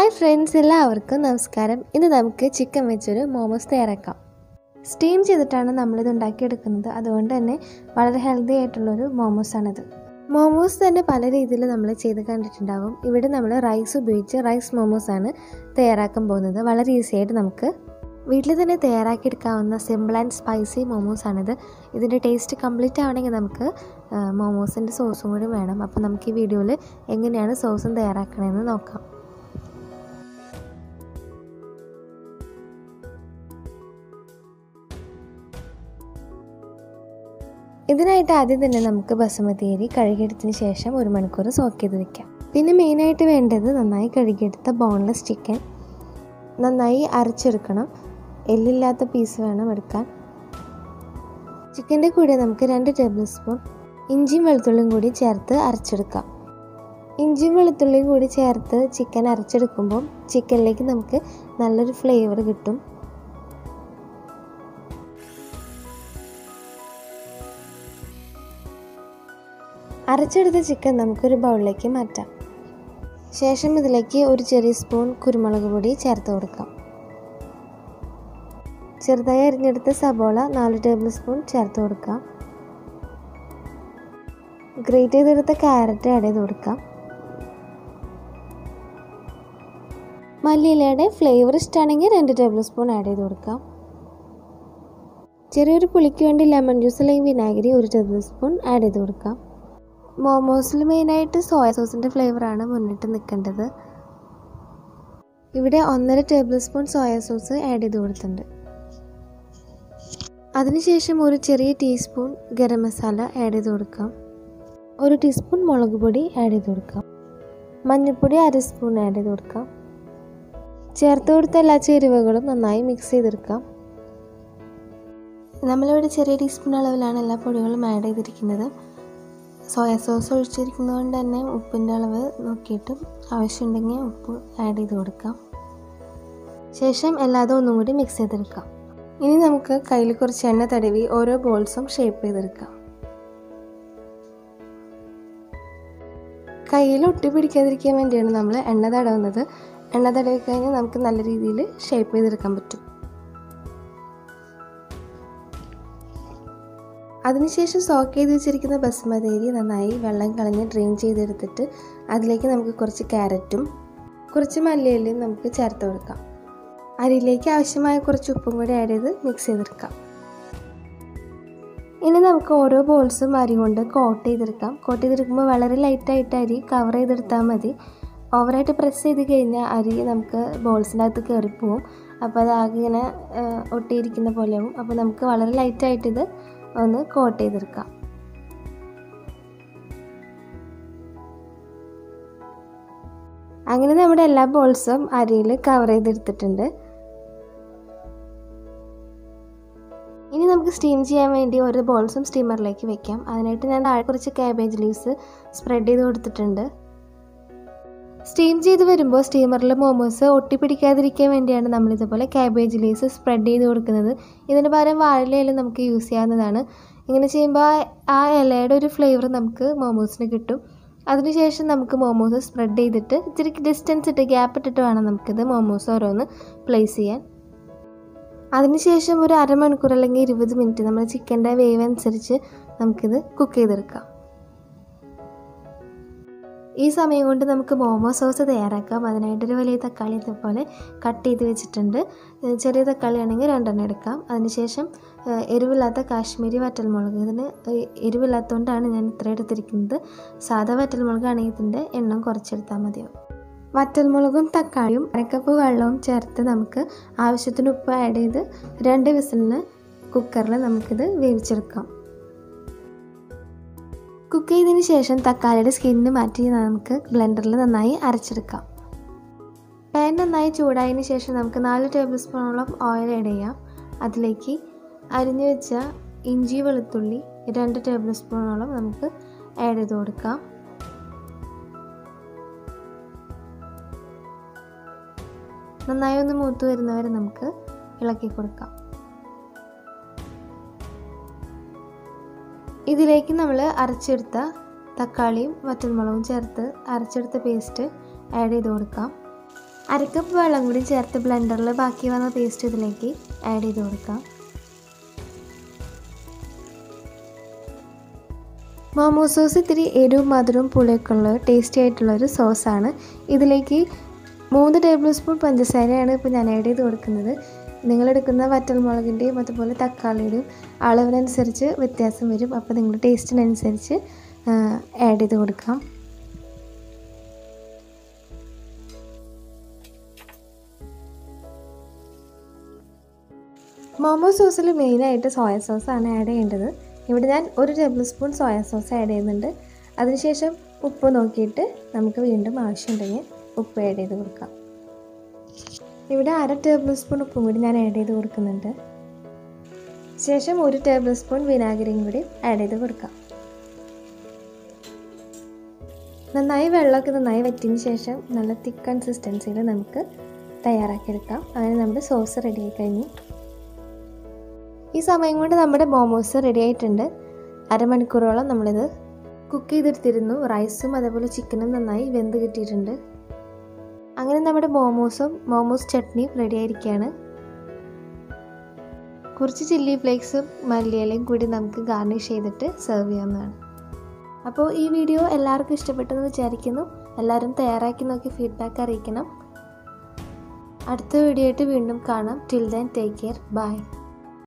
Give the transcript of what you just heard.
hi friends എല്ലാവർക്കും നമസ്കാരം ഇന്ന് നമുക്ക് ചിക്കൻ വെച്ചൊരു മോമോസ് തയ്യാറാക്കാം സ്റ്റീം ചെയ്തിട്ടാണ് നമ്മളിത് ഉണ്ടാക്കിയെടുക്കുന്നത് അതുകൊണ്ട് തന്നെ വളരെ ഹെൽത്തി ആയിട്ടുള്ളൊരു മോമോസാണിത് മോമോസ് തന്നെ പല രീതിയിൽ നമ്മൾ ചെയ്ത് കണ്ടിട്ടുണ്ടാവും ഇവിടെ നമ്മൾ റൈസ് ഉപയോഗിച്ച് റൈസ് മോമോസ് ആണ് തയ്യാറാക്കാൻ പോകുന്നത് വളരെ ഈസി ആയിട്ട് നമുക്ക് വീട്ടിൽ തന്നെ തയ്യാറാക്കിയെടുക്കാവുന്ന സിമ്പിൾ ആൻഡ് സ്പൈസി മോമോസ് ആണിത് ഇതിൻ്റെ ടേസ്റ്റ് കംപ്ലീറ്റ് ആവണമെങ്കിൽ നമുക്ക് മോമോസിൻ്റെ സോസും കൂടി വേണം അപ്പോൾ നമുക്ക് ഈ വീഡിയോയിൽ എങ്ങനെയാണ് സോസും തയ്യാറാക്കണമെന്ന് നോക്കാം ഇതിനായിട്ട് ആദ്യം തന്നെ നമുക്ക് ബസുമതി അരി കഴുകിയെടുത്തതിന് ശേഷം ഒരു മണിക്കൂർ സോക്ക് ചെയ്ത് വെക്കാം പിന്നെ മെയിനായിട്ട് വേണ്ടത് നന്നായി കഴുകിയെടുത്ത ബോൺലെസ് ചിക്കൻ നന്നായി അരച്ചെടുക്കണം എല്ലില്ലാത്ത പീസ് വേണം എടുക്കാൻ ചിക്കൻ്റെ കൂടെ നമുക്ക് രണ്ട് ടേബിൾ സ്പൂൺ ഇഞ്ചിയും വെളുത്തുള്ളിയും കൂടി ചേർത്ത് അരച്ചെടുക്കാം ഇഞ്ചിയും വെളുത്തുള്ളിയും കൂടി ചേർത്ത് ചിക്കൻ അരച്ചെടുക്കുമ്പോൾ ചിക്കനിലേക്ക് നമുക്ക് നല്ലൊരു ഫ്ലേവർ കിട്ടും അരച്ചെടുത്ത ചിക്കൻ നമുക്കൊരു ബൗളിലേക്ക് മാറ്റാം ശേഷം ഇതിലേക്ക് ഒരു ചെറിയ സ്പൂൺ കുരുമുളക് പൊടി ചേർത്ത് കൊടുക്കാം ചെറുതായി അരിഞ്ഞെടുത്ത സബോള നാല് ടേബിൾ സ്പൂൺ ചേർത്ത് കൊടുക്കാം ഗ്രേറ്റ് ചെയ്തെടുത്ത ക്യാരറ്റ് ആഡ് ചെയ്ത് കൊടുക്കാം മല്ലിയിലയുടെ ഫ്ലേവർ ഇഷ്ടമാണെങ്കിൽ രണ്ട് ടേബിൾ സ്പൂൺ ആഡ് ചെയ്ത് കൊടുക്കാം ചെറിയൊരു പുളിക്ക് വേണ്ടി ലെമൺ ജ്യൂസ് അല്ലെങ്കിൽ വിനാഗിരി ഒരു ടേബിൾ സ്പൂൺ ആഡ് ചെയ്ത് കൊടുക്കാം മോമോസിൽ മെയിനായിട്ട് സോയ സോസിൻ്റെ ഫ്ലേവറാണ് മുന്നിട്ട് നിൽക്കേണ്ടത് ഇവിടെ ഒന്നര tablespoon soya sauce add ചെയ്ത് കൊടുത്തിട്ടുണ്ട് അതിനുശേഷം ഒരു ചെറിയ ടീസ്പൂൺ ഗരം മസാല ആഡ് ചെയ്ത് കൊടുക്കാം ഒരു ടീസ്പൂൺ മുളക് പൊടി ആഡ് ചെയ്ത് കൊടുക്കാം മഞ്ഞൾപ്പൊടി അര സ്പൂൺ ആഡ് ചെയ്ത് കൊടുക്കാം ചേർത്ത് കൊടുത്ത എല്ലാ ചേരുവകളും നന്നായി മിക്സ് ചെയ്തെടുക്കാം നമ്മളിവിടെ ചെറിയ ടീസ്പൂൺ അളവിലാണ് എല്ലാ പൊടികളും ആഡ് ചെയ്തിരിക്കുന്നത് സോയ സോസ് ഒഴിച്ചിരിക്കുന്നതുകൊണ്ട് തന്നെ ഉപ്പിൻ്റെ അളവ് നോക്കിയിട്ട് ആവശ്യമുണ്ടെങ്കിൽ ഉപ്പ് ആഡ് ചെയ്ത് കൊടുക്കാം ശേഷം എല്ലാതും ഒന്നും കൂടി മിക്സ് ചെയ്തെടുക്കാം ഇനി നമുക്ക് കയ്യിൽ കുറച്ച് എണ്ണ തടവി ഓരോ ബോൾസും ഷേപ്പ് ചെയ്തെടുക്കാം കയ്യിൽ ഒട്ടി പിടിക്കാതിരിക്കാൻ വേണ്ടിയാണ് നമ്മൾ എണ്ണ തടവുന്നത് എണ്ണ തടവി കഴിഞ്ഞാൽ നമുക്ക് നല്ല രീതിയിൽ ഷേപ്പ് ചെയ്തെടുക്കാൻ പറ്റും അതിനുശേഷം സോക്ക് ചെയ്ത് വെച്ചിരിക്കുന്ന ബസുമതി അരി നന്നായി വെള്ളം കളഞ്ഞ് ഡ്രെയിൻ ചെയ്തെടുത്തിട്ട് അതിലേക്ക് നമുക്ക് കുറച്ച് ക്യാരറ്റും കുറച്ച് മല്ലിയിലയും നമുക്ക് ചേർത്ത് കൊടുക്കാം അരിയിലേക്ക് ആവശ്യമായ കുറച്ച് ഉപ്പും കൂടി ആഡ് ചെയ്ത് മിക്സ് ചെയ്തെടുക്കാം ഇനി നമുക്ക് ഓരോ ബോൾസും അരി കൊണ്ട് കോട്ട് ചെയ്തെടുക്കാം കോട്ട് ചെയ്തെടുക്കുമ്പോൾ വളരെ ലൈറ്റായിട്ട് അരി കവർ ചെയ്തെടുത്താൽ മതി ഓവറായിട്ട് പ്രസ് ചെയ്ത് കഴിഞ്ഞാൽ അരി നമുക്ക് ബോൾസിനകത്ത് കയറിപ്പോവും അപ്പോൾ അത് ആകെ ഇങ്ങനെ ഒട്ടിയിരിക്കുന്ന പോലെയാവും അപ്പോൾ നമുക്ക് വളരെ ലൈറ്റായിട്ട് ഇത് ഒന്ന് കോട്ട് ചെയ്തെടുക്കാം അങ്ങനെ നമ്മുടെ എല്ലാ ബോൾസും അരിയിൽ കവർ ചെയ്തെടുത്തിട്ടുണ്ട് ഇനി നമുക്ക് സ്റ്റീം ചെയ്യാൻ വേണ്ടി ഓരോ ബോൾസും സ്റ്റീമറിലേക്ക് വെക്കാം അതിനായിട്ട് ഞാൻ താഴെ കുറച്ച് കാബേജ് ലീവ്സ് സ്പ്രെഡ് ചെയ്ത് കൊടുത്തിട്ടുണ്ട് സ്റ്റീം ചെയ്ത് വരുമ്പോൾ സ്റ്റീമറിൽ മോമോസ് ഒട്ടിപ്പിടിക്കാതിരിക്കാൻ വേണ്ടിയാണ് നമ്മൾ ഇതുപോലെ കാബേജ് ലീവ്സ് സ്പ്രെഡ് ചെയ്ത് കൊടുക്കുന്നത് ഇതിന് പകരം വാഴയില നമുക്ക് യൂസ് ചെയ്യാവുന്നതാണ് ഇങ്ങനെ ചെയ്യുമ്പോൾ ആ ഇലയുടെ ഒരു ഫ്ലേവർ നമുക്ക് മോമോസിന് കിട്ടും അതിനുശേഷം നമുക്ക് മോമോസ് സ്പ്രെഡ് ചെയ്തിട്ട് ഇച്ചിരി ഡിസ്റ്റൻസ് ഇട്ട് ഗ്യാപ്പ് ഇട്ടിട്ട് വേണം നമുക്കിത് മോമോസ് ഓരോന്ന് പ്ലേസ് ചെയ്യാൻ അതിനുശേഷം ഒരു അരമണിക്കൂർ അല്ലെങ്കിൽ ഇരുപത് മിനിറ്റ് നമ്മൾ ചിക്കൻ്റെ വേവ് അനുസരിച്ച് നമുക്കിത് കുക്ക് ചെയ്തെടുക്കാം ഈ സമയം കൊണ്ട് നമുക്ക് മോമോ സോസ് തയ്യാറാക്കാം അതിനായിട്ടൊരു വലിയ തക്കാളി ഇതുപോലെ കട്ട് ചെയ്ത് വെച്ചിട്ടുണ്ട് ചെറിയ തക്കാളി ആണെങ്കിൽ രണ്ടെണ്ണം എടുക്കാം അതിനുശേഷം എരിവില്ലാത്ത കാശ്മീരി വറ്റൽമുളക് ഇതിന് എരിവില്ലാത്തതുകൊണ്ടാണ് ഞാൻ ഇത്ര എടുത്തിരിക്കുന്നത് സാധാ വറ്റൽമുളക് ആണെങ്കിൽ ഇതിൻ്റെ എണ്ണം കുറച്ചെടുത്താൽ മതിയാവും വറ്റൽമുളകും തക്കാളിയും അരക്കപ്പ് വെള്ളവും ചേർത്ത് നമുക്ക് ആവശ്യത്തിന് ഉപ്പ് ആഡ് ചെയ്ത് രണ്ട് വിസിലിന് കുക്കറിൽ നമുക്കിത് വേവിച്ചെടുക്കാം കുക്ക് ചെയ്തതിന് ശേഷം തക്കാളിയുടെ സ്കിന്ന് മാറ്റി നമുക്ക് ബ്ലെൻഡറിൽ നന്നായി അരച്ചെടുക്കാം പാൻ നന്നായി ചൂടായതിന് ശേഷം നമുക്ക് നാല് ടേബിൾ സ്പൂണോളം ഓയിൽ ആഡ് ചെയ്യാം അതിലേക്ക് അരിഞ്ഞു വെച്ച ഇഞ്ചി വെളുത്തുള്ളി രണ്ട് ടേബിൾ സ്പൂണോളം നമുക്ക് ആഡ് ചെയ്ത് കൊടുക്കാം നന്നായി ഒന്ന് മൂത്ത് വരുന്നവരെ നമുക്ക് ഇളക്കി കൊടുക്കാം ഇതിലേക്ക് നമ്മൾ അരക്കപ്പ് വെള്ളം കൂടി ചേർത്ത് ബ്ലെൻഡറിൽ ബാക്കി വന്ന പേസ്റ്റ് ഇതിലേക്ക് ആഡ് ചെയ്ത് കൊടുക്കാം മോമോ സോസ് ഇത്തിരി എരിവും മധുരവും പുളിയൊക്കെ ഉള്ള ടേസ്റ്റി ആയിട്ടുള്ളൊരു സോസാണ് ഇതിലേക്ക് മൂന്ന് ടേബിൾ സ്പൂൺ പഞ്ചസാരയാണ് ഇപ്പോൾ ഞാൻ ആഡ് ചെയ്ത് കൊടുക്കുന്നത് നിങ്ങളെടുക്കുന്ന വറ്റൽമുളകിൻ്റെയും അതുപോലെ തക്കാളിയുടെയും അളവിനനുസരിച്ച് വ്യത്യാസം വരും അപ്പോൾ നിങ്ങൾ ടേസ്റ്റിനനുസരിച്ച് ആഡ് ചെയ്ത് കൊടുക്കാം മോമോ സോസിൽ മെയിനായിട്ട് സോയ സോസാണ് ആഡ് ചെയ്യേണ്ടത് ഇവിടെ ഞാൻ ഒരു tablespoon soya sauce add ചെയ്യുന്നുണ്ട് അതിനുശേഷം ഉപ്പ് നോക്കിയിട്ട് നമുക്ക് വീണ്ടും ആവശ്യമുണ്ടെങ്കിൽ ഉപ്പ് ആഡ് ചെയ്ത് കൊടുക്കാം ഇവിടെ അര ടേബിൾ സ്പൂൺ ഉപ്പും കൂടി ഞാൻ ആഡ് ചെയ്ത് കൊടുക്കുന്നുണ്ട് ശേഷം ഒരു ടേബിൾ സ്പൂൺ വിനാഗിരിയും കൂടി ആഡ് ചെയ്ത് കൊടുക്കാം നന്നായി വെള്ളമൊക്കെ നന്നായി വറ്റിയതിന് ശേഷം നല്ല തിക്ക് കൺസിസ്റ്റൻസിയിൽ നമുക്ക് തയ്യാറാക്കിയെടുക്കാം അങ്ങനെ നമ്മുടെ സോസ് റെഡിയായി കഴിഞ്ഞു ഈ സമയം കൊണ്ട് നമ്മുടെ മോമോസ് റെഡി ആയിട്ടുണ്ട് അരമണിക്കൂറോളം നമ്മളിത് കുക്ക് ചെയ്തെടുത്തിരുന്നു റൈസും അതേപോലെ ചിക്കനും നന്നായി വെന്ത് കിട്ടിയിട്ടുണ്ട് അങ്ങനെ നമ്മുടെ മോമോസും മോമോസ് ചട്നിയും റെഡി ആയിരിക്കുകയാണ് കുറച്ച് ചില്ലി ഫ്ലേക്സും മല്ലിയിലയും കൂടി നമുക്ക് ഗാർണിഷ് ചെയ്തിട്ട് സെർവ് ചെയ്യാവുന്നതാണ് അപ്പോൾ ഈ വീഡിയോ എല്ലാവർക്കും ഇഷ്ടപ്പെട്ടെന്ന് വിചാരിക്കുന്നു എല്ലാവരും തയ്യാറാക്കി നോക്കി ഫീഡ്ബാക്ക് അറിയിക്കണം അടുത്ത വീഡിയോ ആയിട്ട് വീണ്ടും കാണാം till then take care by